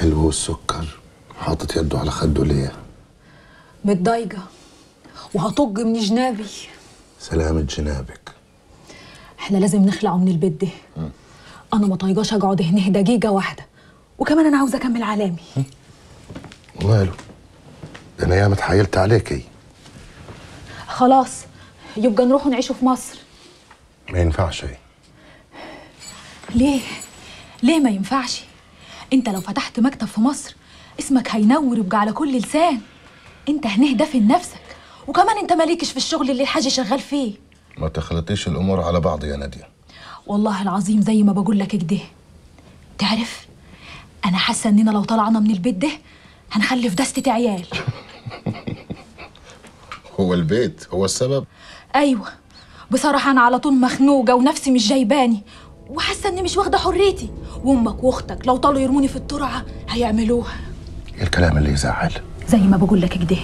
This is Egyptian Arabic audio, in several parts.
الحلو والسكر حاطط يده على خده ليه متضايقه وهطج من جنابي سلامة جنابك احنا لازم نخلعه من البيت ده انا ما طايقاش اقعد هنا دقيقه واحده وكمان انا عاوزه اكمل علامي وماله ده انا ياما اتحايلت عليكي خلاص يبقى نروح نعيشوا في مصر ما ينفعش ليه ليه ما ينفعش انت لو فتحت مكتب في مصر اسمك هينور يبقى على كل لسان انت هنه دافن نفسك وكمان انت مالكش في الشغل اللي الحاج شغال فيه ما تخلطيش الامور على بعض يا ناديه والله العظيم زي ما بقول لك كده تعرف انا حاسه اننا لو طلعنا من البيت ده هنخلف دستة عيال هو البيت هو السبب ايوه بصراحه انا على طول مخنوقه ونفسي مش جايباني وحاسه اني مش واخده حريتي وامك واختك لو طالوا يرموني في الترعه هيعملوها ايه الكلام اللي يزعل زي ما بقول لك كده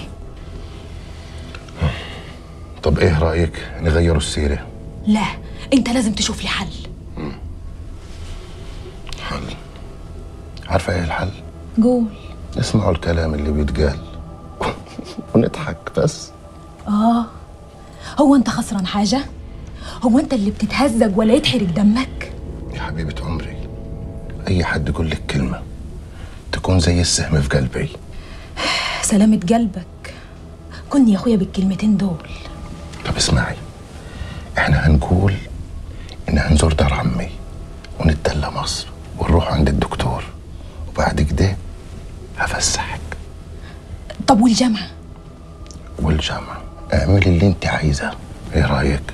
طب ايه رايك نغيروا السيره لا انت لازم تشوف لي حل حل عارفه ايه الحل قول نسمعوا الكلام اللي بيتقال ونضحك بس اه هو انت خسران حاجه هو انت اللي بتتهزج ولا يتحرق دمك يا حبيبه عمري اي حد يقول لك كلمه تكون زي السهم في قلبي سلامة قلبك كن يا اخويا بالكلمتين دول طب اسمعي احنا هنقول ان هنزور دار عمي ونتدلى مصر ونروح عند الدكتور وبعد كده هفسحك طب والجامعه والجامعة اعملي اللي انت عايزاه ايه رايك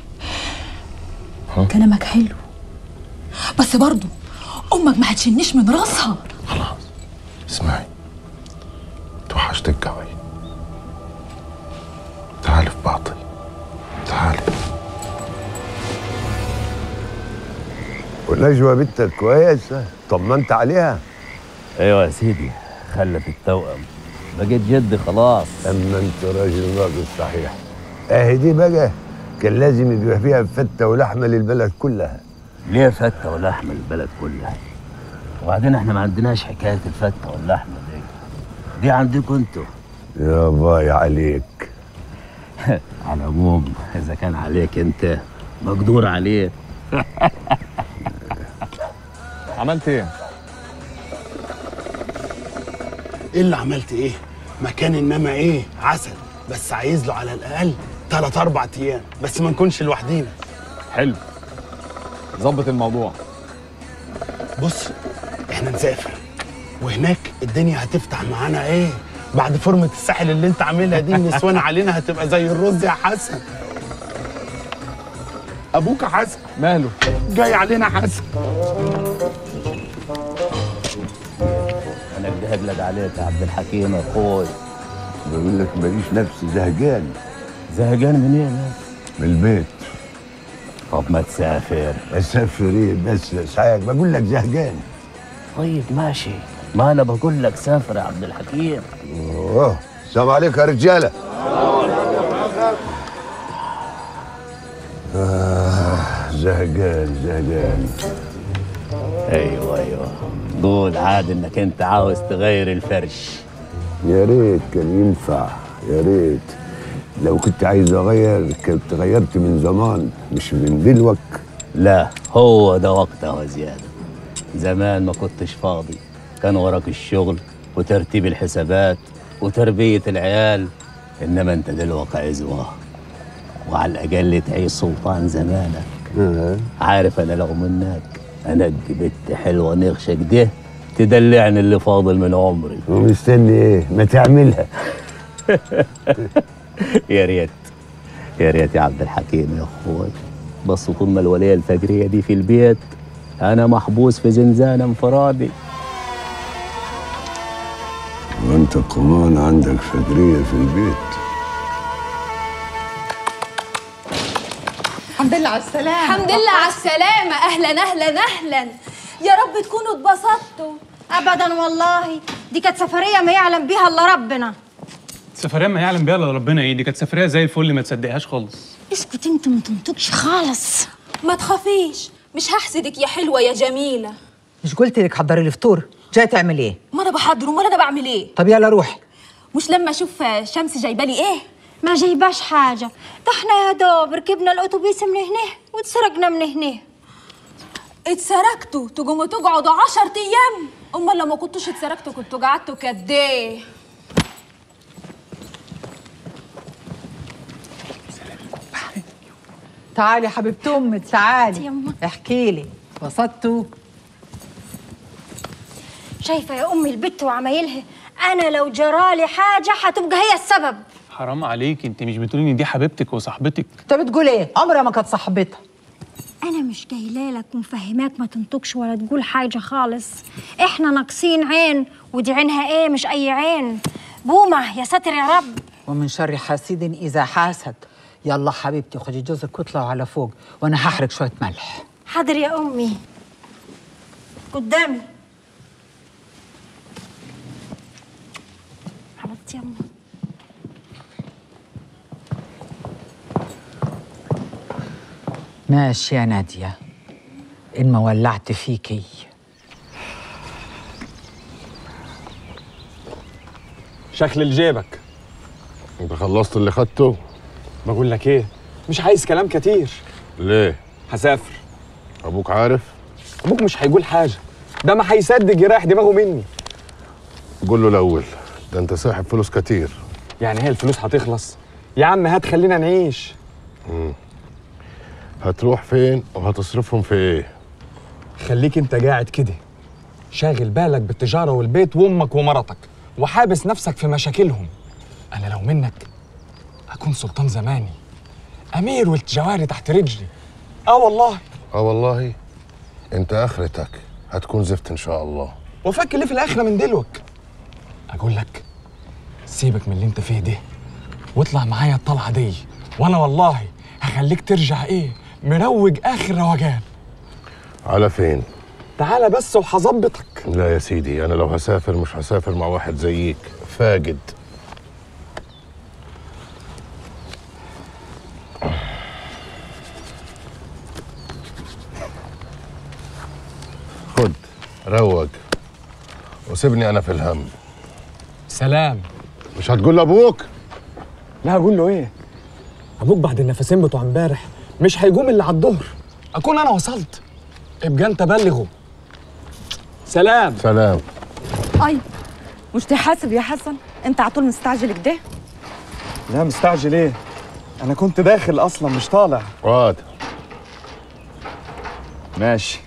كلامك حلو بس برضو امك ما هتشنيش من راسها خلاص اسمعي توحشتك قوي تعالي في باطل تعالي ونجوى بنتك كويسة طمنت عليها ايوه يا سيدي خلف التوأم بقيت جدي خلاص أما أنت راجل ناقص صحيح أهي دي بقى كان لازم يبقى فيها فتة ولحمة للبلد كلها ليه فتة ولحمة البلد كلها وبعدين احنا ما عندناش حكاية الفتة واللحمة دي دي عندكم انتوا يا باي عليك على العموم اذا كان عليك انت مقدور عليه عملت ايه؟ ايه اللي عملت ايه؟ مكان انما ايه؟ عسل بس عايز له على الاقل ثلاث اربع ايام بس ما نكونش لوحدينا حلو ظبط الموضوع بص احنا نسافر وهناك الدنيا هتفتح معانا ايه؟ بعد فورمة الساحل اللي انت عاملها دي النسوان علينا هتبقى زي الرز يا حسن ابوك يا حسن ماله؟ جاي علينا حسن انا بدي اقلق عليك يا عبد الحكيم يا اخوي بقول لك ماليش نفسي زهقان زهقان منين يا من البيت طب ما تسافر اسافر ايه بس ساعات بقول لك زهقان طيب ماشي ما انا بقول لك سافر يا عبد الحكيم اوه السلام عليكم يا رجاله آه زهقان زهقان ايوه ايوه قول عاد انك انت عاوز تغير الفرش يا ريت كان ينفع يا ريت لو كنت عايز اغير كنت غيرت من زمان مش من دلوك لا هو ده وقتها وزيادة زمان ما كنتش فاضي كان وراك الشغل وترتيب الحسابات وتربية العيال إنما أنت دلوقتي عزوة وعلى الأقل تعيش سلطان زمانك آه. عارف أنا لو منك أنا بنت حلوة نغشة كده تدلعني اللي فاضل من عمري ومستني ايه ما تعملها يا ريت يا ريت يا عبد الحكيم يا اخوي بس طول ما الوليه الفجريه دي في البيت انا محبوس في زنزانه انفرادي وانت كمان عندك فجريه في البيت الحمد لله على السلامة الحمد لله على السلامة أهلا أهلا أهلا يا رب تكونوا اتبسطتوا أبدا والله دي كانت سفرية ما يعلم بيها إلا ربنا سفرية ما يعلم بيها الا ربنا ايه دي كانت سفرية زي الفل ما تصدقهاش خالص اسكت انت ما تنطقش خالص ما تخافيش مش هحسدك يا حلوة يا جميلة مش قلت لك حضري الفطور جاي تعمل ايه ما انا بحضر امال انا بعمل ايه طب يلا روحي مش لما اشوف شمس جايبه لي ايه ما جايباش حاجة ده احنا يا دوب ركبنا الأتوبيس من هنا واتسرقنا من هنا اتسرقتوا تقوموا تقعدوا عشر ايام امال لما كنتوش اتسرقتوا كنتوا قعدتوا قد ايه تعالي يا حبيبة امك تعالي يما. احكي لي وصلتوا شايفة يا أمي البت وعمايلها أنا لو جرالي حاجة هتبقى هي السبب حرام عليك انت مش بتقولي ان دي حبيبتك وصاحبتك انت بتقول ايه عمرها ما كانت صاحبتها أنا مش جايلة لك ومفهماك ما تنطقش ولا تقول حاجة خالص إحنا ناقصين عين ودي عينها إيه مش أي عين بومة يا ساتر يا رب ومن شر حاسد اذا حاسد يلا حبيبتي خدي جوزك واطلعوا على فوق وانا هحرق شويه ملح حاضر يا أمي قدامي حبيبتي يما ماشي يا ناديه ان ما ولعت فيكي شكل لجيبك انت خلصت اللي خدته بقول لك ايه مش عايز كلام كتير ليه هسافر ابوك عارف ابوك مش هيقول حاجه ده ما هيصدق يريح دماغه مني قول له الاول ده انت ساحب فلوس كتير يعني هي الفلوس هتخلص يا عم هات خلينا نعيش هتروح فين وهتصرفهم في ايه خليك انت قاعد كده شاغل بالك بالتجاره والبيت وامك ومرتك وحابس نفسك في مشاكلهم انا لو منك اكون سلطان زماني امير والجواري تحت رجلي اه والله اه والله انت اخرتك هتكون زفت ان شاء الله وفك ليه في الاخره من دلوك اقول لك سيبك من اللي انت فيه ده واطلع معايا الطلعه دي وانا والله هخليك ترجع ايه مروج اخر روجان على فين تعالى بس وهظبطك لا يا سيدي انا لو هسافر مش هسافر مع واحد زيك فاجد خد روج وسيبني انا في الهم سلام مش هتقول لابوك لا هقول له ايه ابوك بعد النفسين بتوع امبارح مش هيقوم الا على الظهر اكون انا وصلت ابقى انت بلغه سلام سلام اي مش تحاسب يا حسن انت على طول مستعجل كده لا مستعجل ايه انا كنت داخل اصلا مش طالع واد ماشي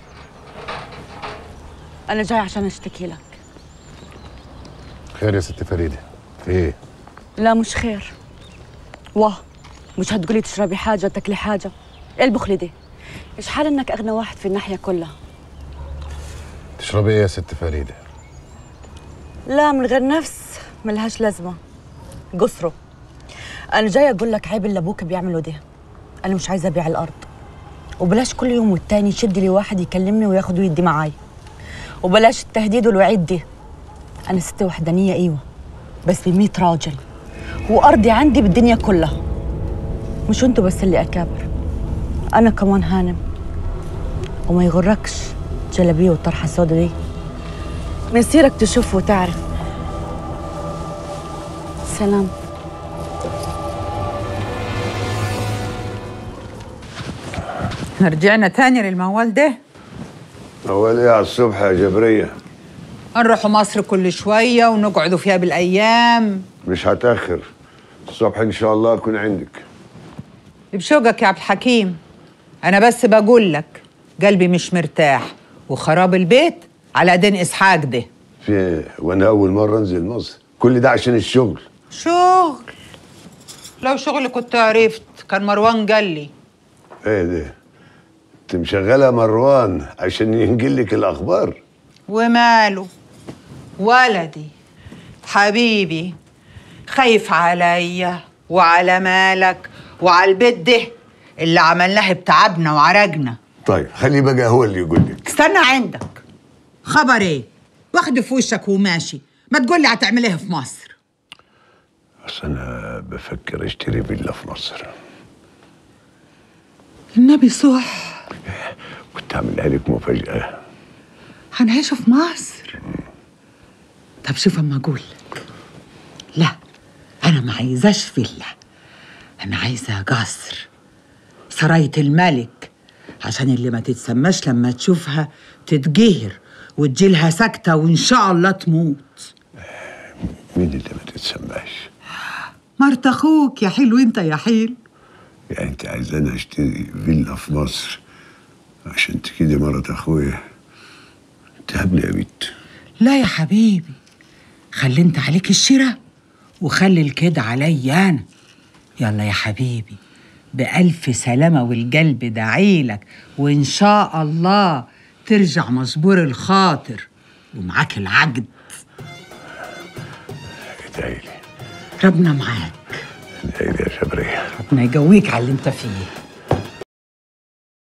انا جاي عشان اشتكي لك خير يا ست فريده في ايه لا مش خير واه مش هتقولي تشربي حاجه تاكلي حاجه ايه البخل ده ايش حال انك اغنى واحد في الناحيه كلها تشربي ايه يا ست فريده لا من غير نفس ملهاش لازمه قصره انا جاي اقول لك عيب اللي ابوك بيعمله ده انا مش عايزه ابيع الارض وبلاش كل يوم والتاني يشد لي واحد يكلمني وياخد ويدي معايا وبلاش التهديد والوعيد دي انا ست وحدانيه ايوه بس ب راجل وارضي عندي بالدنيا كلها مش انتوا بس اللي اكابر انا كمان هانم وما يغركش جلابيه والطرحه السودا دي مسيرك تشوف وتعرف سلام رجعنا تاني للموال ده أول إيه على الصبح يا جبرية نروحوا مصر كل شويه ونقعدوا فيها بالايام مش هتأخر الصبح إن شاء الله أكون عندك بشوقك يا عبد الحكيم انا بس بقول لك قلبي مش مرتاح وخراب البيت على دين اسحاق ده في إيه؟ وأنا أول مرة أنزل مصر كل ده عشان الشغل شغل لو شغل كنت عرفت كان مروان قال لي إيه ده أنت مشغلة مروان عشان ينقل لك الأخبار وماله ولدي حبيبي خايف عليا وعلى مالك وعلى البيت ده اللي عملناه بتعبنا وعرجنا طيب خليه بقى هو اللي يقول لك استنى عندك خبر ايه واخد في وشك وماشي ما تقول لي هتعمل ايه في مصر بس أنا بفكر أشتري فيلا في مصر النبي صح كنت أعملها لك مفاجأة هنعيش في مصر طب شوف اما اقول لك لا انا ما عايزاش فيلا انا عايزه قصر سرايه الملك عشان اللي ما تتسماش لما تشوفها تتجهر وتجيلها ساكته وان شاء الله تموت مين اللي ما تتسماش مرت اخوك يا حلو انت يا حلو يعني انت عايزاني اشتري فيلا في مصر عشان تكيدي مرات اخويا تهبلي يا بنت لا يا حبيبي خلي انت عليك الشراء وخلي الكيد عليا انا يلا يا حبيبي بألف سلامة والقلب دعيلك وإن شاء الله ترجع مصبور الخاطر ومعاك العقد ادعيلي ربنا معاك ادعيلي يا شبريه ربنا يقويك على اللي انت فيه